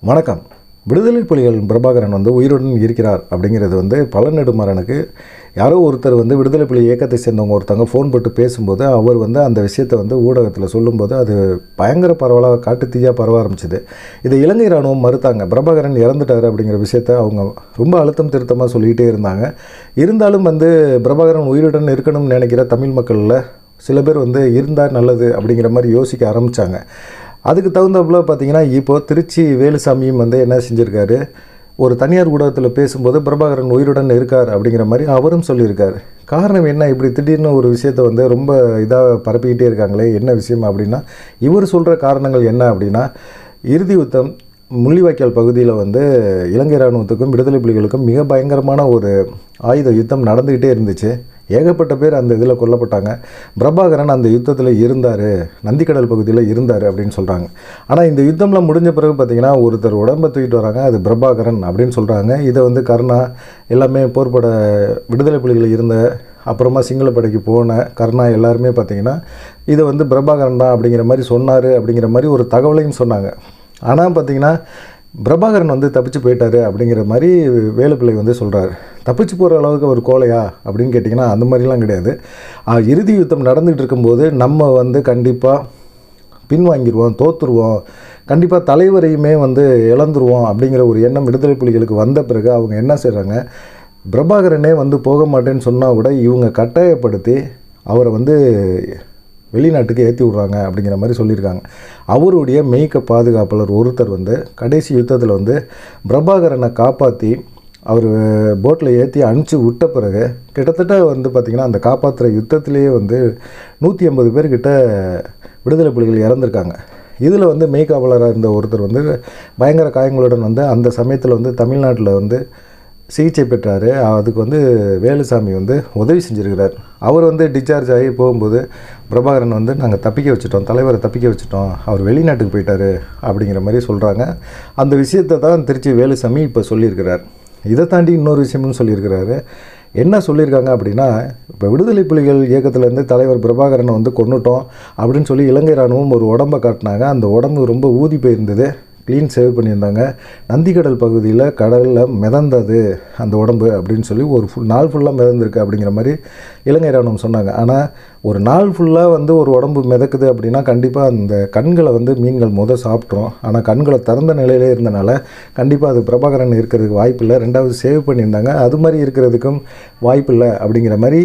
வணக்கம் விடுதலை புலிகள் பிரபாகரன் வந்து உயிருடன் இருக்கிறார் அப்படிங்கிறது வந்து பழநெடுமாறனுக்கு யாரோ ஒருத்தர் வந்து விடுதலை புலி இயக்கத்தை சேர்ந்தவங்க ஒருத்தவங்க ஃபோன் போட்டு பேசும்போது அவர் வந்து அந்த விஷயத்தை வந்து ஊடகத்தில் சொல்லும்போது அது பயங்கர பரவலாக காட்டுத்தீயாக பரவ ஆரம்பிச்சுது இதை இலங்கை இராணுவம் மறுத்தாங்க பிரபாகரன் இறந்துட்டார் அப்படிங்கிற விஷயத்த அவங்க ரொம்ப அழுத்தம் திருத்தமாக சொல்லிக்கிட்டே இருந்தாங்க இருந்தாலும் வந்து பிரபாகரன் உயிருடன் இருக்கணும்னு நினைக்கிற தமிழ் மக்களில் சில பேர் வந்து இருந்தால் நல்லது அப்படிங்கிற மாதிரி யோசிக்க ஆரம்பித்தாங்க அதுக்கு தகுந்தாப்புல பார்த்தீங்கன்னா இப்போது திருச்சி வேலுசாமியும் வந்து என்ன செஞ்சுருக்காரு ஒரு தனியார் ஊடகத்தில் பேசும்போது பிரபாகரன் உயிருடன் இருக்கார் அப்படிங்கிற மாதிரி அவரும் சொல்லியிருக்காரு காரணம் என்ன இப்படி திடீர்னு ஒரு விஷயத்தை வந்து ரொம்ப இதாக பரப்பிக்கிட்டே இருக்காங்களே என்ன விஷயம் அப்படின்னா இவர் சொல்கிற காரணங்கள் என்ன அப்படின்னா இறுதி யுத்தம் முள்ளிவாய்க்கால் பகுதியில் வந்து இலங்கை இராணுவத்துக்கும் விடுதலை புலிகளுக்கும் மிக பயங்கரமான ஒரு ஆயுத யுத்தம் நடந்துக்கிட்டே இருந்துச்சு ஏகப்பட்ட பேர் அந்த இதில் கொல்லப்பட்டாங்க பிரபாகரன் அந்த யுத்தத்தில் இருந்தார் நந்திக்கடல் பகுதியில் இருந்தார் அப்படின்னு சொல்கிறாங்க ஆனால் இந்த யுத்தம்லாம் முடிஞ்ச பிறகு பார்த்திங்கன்னா ஒருத்தர் உடம்பை தூக்கிட்டு வராங்க அது பிரபாகரன் அப்படின்னு சொல்கிறாங்க இதை வந்து கருணா எல்லாமே போர்பட விடுதலை புலிகள் இருந்த அப்புறமா சிங்களப்படைக்கு போன கருணா எல்லாருமே பார்த்திங்கன்னா இதை வந்து பிரபாகரன் தான் அப்படிங்கிற மாதிரி சொன்னார் அப்படிங்கிற மாதிரி ஒரு தகவலையும் சொன்னாங்க ஆனால் பார்த்திங்கன்னா பிரபாகரன் வந்து தப்பிச்சு போயிட்டாரு அப்படிங்கிற மாதிரி வேலுப்பிள்ளை வந்து சொல்கிறாரு தப்பிச்சு போகிற அளவுக்கு ஒரு கோலையா அப்படின்னு கேட்டிங்கன்னா அந்த மாதிரிலாம் கிடையாது ஆ, இறுதி யுத்தம் நடந்துகிட்டு இருக்கும்போது நம்ம வந்து கண்டிப்பாக பின்வாங்கிடுவோம் தோத்துருவோம் கண்டிப்பாக தலைவரையுமே வந்து இழந்துருவோம் அப்படிங்கிற ஒரு எண்ணம் விடுதலை புலிகளுக்கு வந்த பிறகு அவங்க என்ன செய்கிறாங்க பிரபாகரனே வந்து போக மாட்டேன்னு சொன்னால் கூட இவங்க கட்டாயப்படுத்தி அவரை வந்து வெளிநாட்டுக்கு ஏற்றி விட்றாங்க அப்படிங்கிற மாதிரி சொல்லியிருக்காங்க அவருடைய மெய்க்க பாதுகாப்பாளர் ஒருத்தர் வந்து கடைசி யுத்தத்தில் வந்து பிரபாகரனை காப்பாற்றி அவர் போட்டில் ஏற்றி அனுப்பிச்சி விட்ட பிறகு கிட்டத்தட்ட வந்து பார்த்திங்கன்னா அந்த காப்பாற்றுற யுத்தத்திலேயே வந்து நூற்றி ஐம்பது பேர்கிட்ட விடுதலை புலிகள் இறந்துருக்காங்க இதில் வந்து மெய்காவலராக இருந்த ஒருத்தர் வந்து பயங்கர காயங்களுடன் வந்து அந்த சமயத்தில் வந்து தமிழ்நாட்டில் வந்து சிகிச்சை பெற்றார் அதுக்கு வந்து வேலுசாமி வந்து உதவி செஞ்சுருக்கிறார் அவர் வந்து டிஸ்சார்ஜ் ஆகி போகும்போது பிரபாகரன் வந்து நாங்கள் தப்பிக்க வச்சுட்டோம் தலைவரை தப்பிக்க வச்சுட்டோம் அவர் வெளிநாட்டுக்கு போயிட்டாரு அப்படிங்கிற மாதிரி சொல்கிறாங்க அந்த விஷயத்தை தான் திருச்சி வேலுசாமி இப்போ சொல்லியிருக்கிறார் இதை தாண்டி இன்னொரு விஷயமும் சொல்லியிருக்கிறாரு என்ன சொல்லியிருக்காங்க அப்படின்னா இப்போ விடுதலை புலிகள் இயக்கத்திலேருந்து தலைவர் பிரபாகரனை வந்து கொன்னுட்டோம் அப்படின்னு சொல்லி இலங்கை இராணுவம் ஒரு உடம்பை காட்டினாங்க அந்த உடம்பு ரொம்ப ஊதி போயிருந்தது க்ளீன் சேவ் பண்ணியிருந்தாங்க நந்திக்கடல் பகுதியில் கடலில் மிதந்தது அந்த உடம்பு அப்படின்னு சொல்லி ஒரு ஃபுல் நாள் ஃபுல்லாக மிதந்திருக்கு அப்படிங்கிற மாதிரி இலங்கை ராணுவம் சொன்னாங்க ஆனால் ஒரு நாள் ஃபுல்லாக வந்து ஒரு உடம்பு மிதக்குது அப்படின்னா கண்டிப்பாக அந்த கண்களை வந்து மீன்கள் முத சாப்பிட்ரும் ஆனால் கண்களை திறந்த நிலையிலே இருந்தனால கண்டிப்பாக அது பிரபாகரன் இருக்கிறதுக்கு வாய்ப்பில்லை ரெண்டாவது சேவ் பண்ணியிருந்தாங்க அது மாதிரி இருக்கிறதுக்கும் வாய்ப்பில்லை அப்படிங்கிற மாதிரி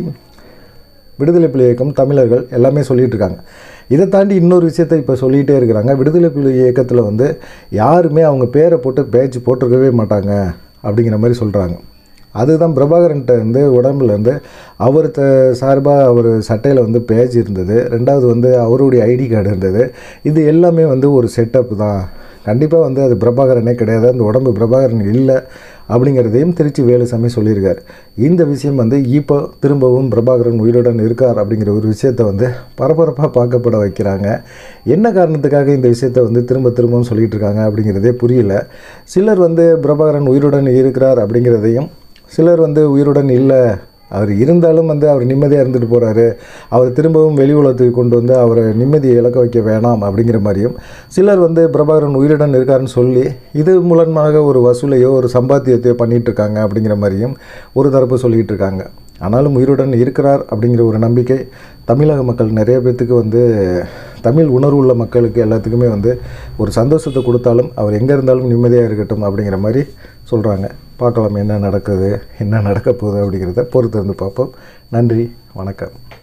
விடுதலை புலி இயக்கம் தமிழர்கள் எல்லாமே சொல்லிட்டு இருக்காங்க இதை தாண்டி இன்னொரு விஷயத்தை இப்போ சொல்லிகிட்டே இருக்கிறாங்க விடுதலை புலி இயக்கத்தில் வந்து யாருமே அவங்க பேரை போட்டு பேட்ச் போட்டிருக்கவே மாட்டாங்க அப்படிங்கிற மாதிரி சொல்கிறாங்க அதுதான் பிரபாகரன்ட்ட வந்து உடம்புல இருந்து அவர் த சார்பாக அவர் சட்டையில் வந்து பேஜ் இருந்தது ரெண்டாவது வந்து அவருடைய ஐடி கார்டு இருந்தது இது எல்லாமே வந்து ஒரு செட்டப் தான் கண்டிப்பாக வந்து அது பிரபாகரனே கிடையாது அந்த உடம்பு பிரபாகரன் இல்லை அப்படிங்கிறதையும் திருச்சி வேலுசாமி சொல்லியிருக்கார் இந்த விஷயம் வந்து இப்போ திரும்பவும் பிரபாகரன் உயிருடன் இருக்கார் அப்படிங்கிற ஒரு விஷயத்தை வந்து பரபரப்பாக பார்க்கப்பட வைக்கிறாங்க என்ன காரணத்துக்காக இந்த விஷயத்தை வந்து திரும்ப திரும்பவும் சொல்லிகிட்டு இருக்காங்க அப்படிங்கிறதே புரியல சிலர் வந்து பிரபாகரன் உயிருடன் இருக்கிறார் அப்படிங்கிறதையும் சிலர் வந்து உயிருடன் இல்லை அவர் இருந்தாலும் வந்து அவர் நிம்மதியாக இருந்துட்டு போகிறாரு அவர் திரும்பவும் வெளி உலகத்துக்கு கொண்டு வந்து அவரை நிம்மதியை இழக்க வைக்க வேணாம் அப்படிங்கிற மாதிரியும் சிலர் வந்து பிரபாகரன் உயிருடன் இருக்காருன்னு சொல்லி இது மூலமாக ஒரு வசூலையோ ஒரு சம்பாத்தியத்தையோ பண்ணிகிட்டு இருக்காங்க அப்படிங்கிற மாதிரியும் ஒரு தரப்பு சொல்லிகிட்டு இருக்காங்க ஆனாலும் உயிருடன் இருக்கிறார் அப்படிங்கிற ஒரு நம்பிக்கை தமிழக மக்கள் நிறைய பேர்த்துக்கு வந்து தமிழ் உணர்வு உள்ள மக்களுக்கு எல்லாத்துக்குமே வந்து ஒரு சந்தோஷத்தை கொடுத்தாலும் அவர் எங்கே இருந்தாலும் நிம்மதியாக இருக்கட்டும் அப்படிங்கிற மாதிரி சொல்கிறாங்க பார்க்கலாம் என்ன நடக்குது என்ன நடக்க போகுது அப்படிங்கிறத பொறுத்து இருந்து பார்ப்போம் நன்றி வணக்கம்